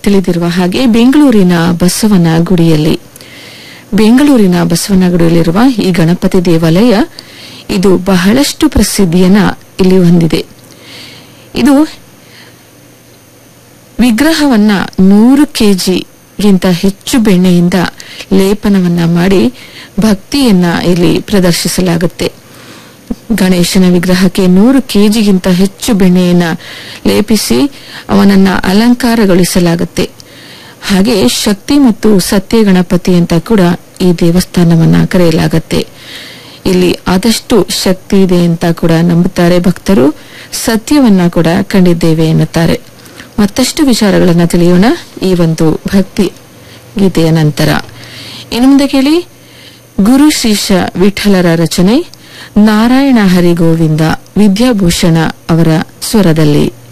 ತಿಳಿದಿರುವ ಹಾಗೆ ಬೆಂಗಳೂರಿನ ಬಸವನ ಗುಡಿಯಲ್ಲಿ ಬೆಂಗಳೂರಿನ ಬಸವನ ಗುಡಿಯಲ್ಲಿರುವ ಈ ಗಣಪತಿ ದೇವಾಲಯ ಇದು ಬಹಳಷ್ಟು ಪ್ರಸಿದ್ಧಿಯನ್ನ ಇಲ್ಲಿ ಹೊಂದಿದೆ ಇದು ವಿಗ್ರಹವನ್ನ ನೂರು ಕೆಜಿಗಿಂತ ಹೆಚ್ಚು ಬೆಣ್ಣೆಯಿಂದ ಲೇಪನವನ್ನ ಮಾಡಿ ಭಕ್ತಿಯನ್ನ ಇಲ್ಲಿ ಪ್ರದರ್ಶಿಸಲಾಗುತ್ತೆ ಗಣೇಶನ ವಿಗ್ರಹಕ್ಕೆ ನೂರು ಕೆಜಿಗಿಂತ ಹೆಚ್ಚು ಬೆಣ್ಣೆಯನ್ನ ಲೇಪಿಸಿ ಅವನನ್ನ ಅಲಂಕಾರಗೊಳಿಸಲಾಗುತ್ತೆ ಹಾಗೆ ಶಕ್ತಿ ಮತ್ತು ಸತ್ಯ ಗಣಪತಿ ಅಂತ ಕೂಡ ಈ ದೇವಸ್ಥಾನವನ್ನ ಕರೆಯಲಾಗುತ್ತೆ ಇಲ್ಲಿ ಆದಷ್ಟು ಶಕ್ತಿ ಇದೆ ಅಂತ ಕೂಡ ನಂಬುತ್ತಾರೆ ಭಕ್ತರು ಸತ್ಯವನ್ನ ಕೂಡ ಕಂಡಿದ್ದೇವೆ ಎನ್ನುತ್ತಾರೆ ಮತ್ತಷ್ಟು ವಿಚಾರಗಳನ್ನ ತಿಳಿಯೋಣ ಈ ಒಂದು ಭಕ್ತಿ ಗೀತೆಯ ನಂತರ ಇನ್ನು ಮುಂದೆ ಕೇಳಿ ಗುರು ಶೀಶ ವಿಠಲರ ರಚನೆ ನಾರಾಯಣ ಹರಿ ಗೋವಿಂದ ವಿದ್ಯಾಭೂಷಣ ಅವರ ಸ್ವರದಲ್ಲಿ